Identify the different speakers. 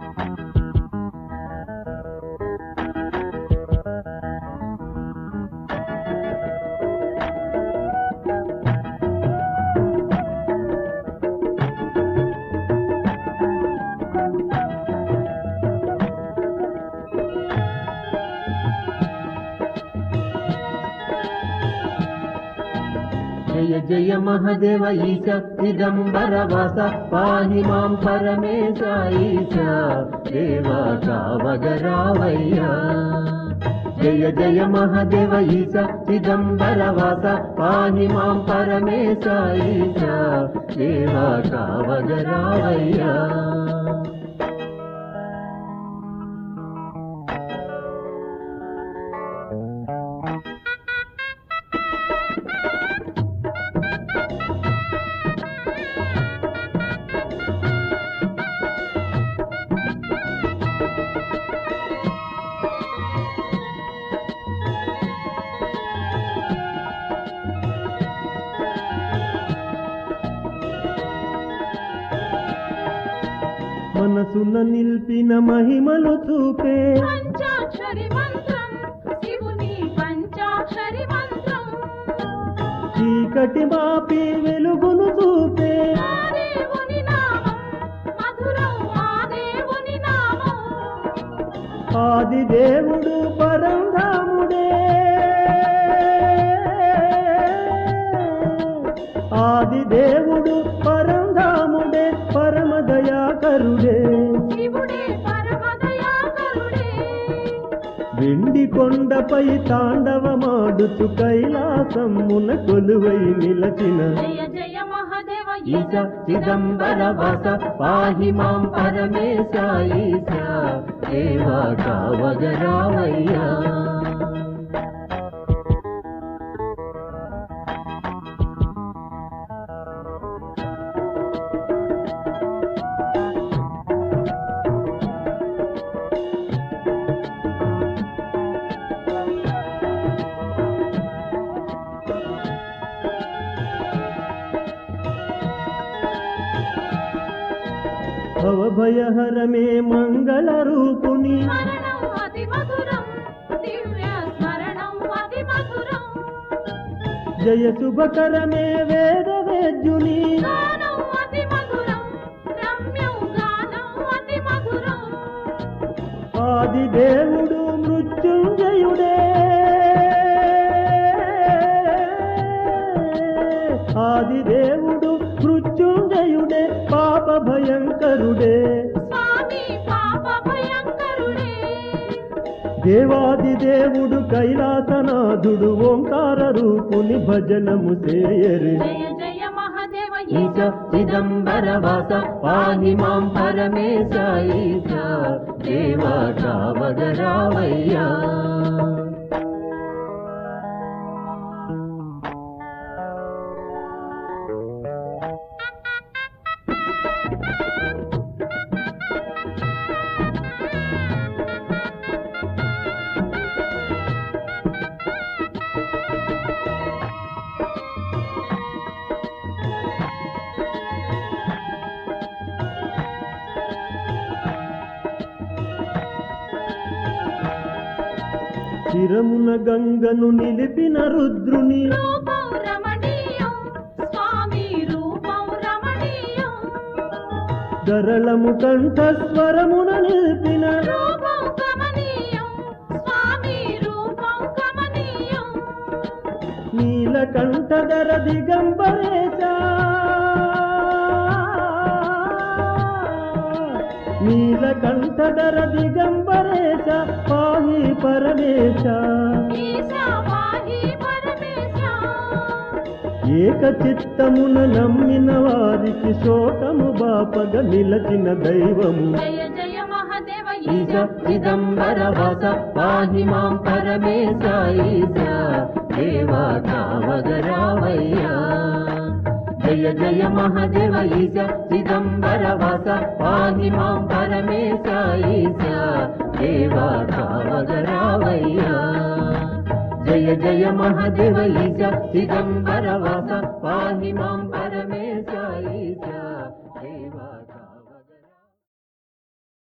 Speaker 1: జయ జయ మహదేవ ఈశ చిదంబర వాస పాహి మాం పరమేశ ఈశ దేవా కావగరావయ్యా జయ జయ మహదేవ ఈశ చిదంబర వాస పాహి మాం పరమేశ ఈశ దేవా కావగరావయ్యా
Speaker 2: మనసున నిల్పిన మహిమలు చూపే
Speaker 3: పంచాక్షరి మంత్రం శివుని పంచాక్షరి మంత్రం
Speaker 2: చీకటి మాపి వెలుగును చూపే
Speaker 3: ఆ దేవుని నామం మధురం ఆ దేవుని నామం
Speaker 2: ఆది దేవుడు పరంధాముడే ఆది దేవుడు పరంధాముడే పరమదయాకరుడే
Speaker 3: శివుడే పరమదయాకరుడే
Speaker 2: వెండి కొండపై తాండవమాడుచు కైలాసమున కొలువై నిలచిన
Speaker 3: జయ జయ మహాదేవ
Speaker 1: ఈశ చిదంబర వాస పాహి మాం పరమేశ ఈశ దేవా కావగరావయ్యా
Speaker 2: భవభయహరమే మంగళ రూపుని
Speaker 3: స్మరణం అతి మధురం దివ్య స్మరణం అతి మధురం
Speaker 2: జయ శుభకరమే వేద వేద్యుని
Speaker 3: గానం అతి మధురం రమ్యం గానం అతి మధురం
Speaker 2: ఆది దేవుడు మృత్యుంజయుడే ఆది దేవుడు మృత్యుంజయుడే పాప భయంకరుడే
Speaker 3: స్వామి పాప భయంకరుడే
Speaker 2: దేవాది దేవుడు కైలాసనాథుడు ఓంకార రూపుని భజనము చేయరు
Speaker 3: జయ జయ మహాదేవ
Speaker 1: ఈశ చిదంబర వాస పాహి మాం పరమేశ ఈశ దేవా కావగరావయ్యా
Speaker 2: చిరమున గంగను నిలిపిన రుద్రుని
Speaker 3: రూపం రమణీయం స్వామి రూపం రమణీయం
Speaker 2: గరళము కంఠస్వరమున నిలిపిన
Speaker 3: రూపం కమనీయం స్వామి రూపం కమనీయం
Speaker 2: నీలకంఠధర దిగంబరేశ నీలకంఠధర దిగంబరేశ పాహి పరమేశ
Speaker 3: ఈశా పాహి పరమేశ
Speaker 2: ఏక చిత్తమున నమ్మిన వారికి శోకము బాపగ నిలచిన దైవము
Speaker 3: జయ జయ మహాదేవ
Speaker 1: ఈశ చిదంబర వాస పాహి మాం పరమేశ ఈశ దేవా కావగరావయ్యా జయ జయ మహాదేవ ఈశ చిదంబర వాస పాహి మాం పరమేశ ఈశ దేవా కావగరావయ్యా జయ జయ మహాదేవ ఈశ చిదంబర వాస పాహి మాం పరమేశ ఈశ దేవా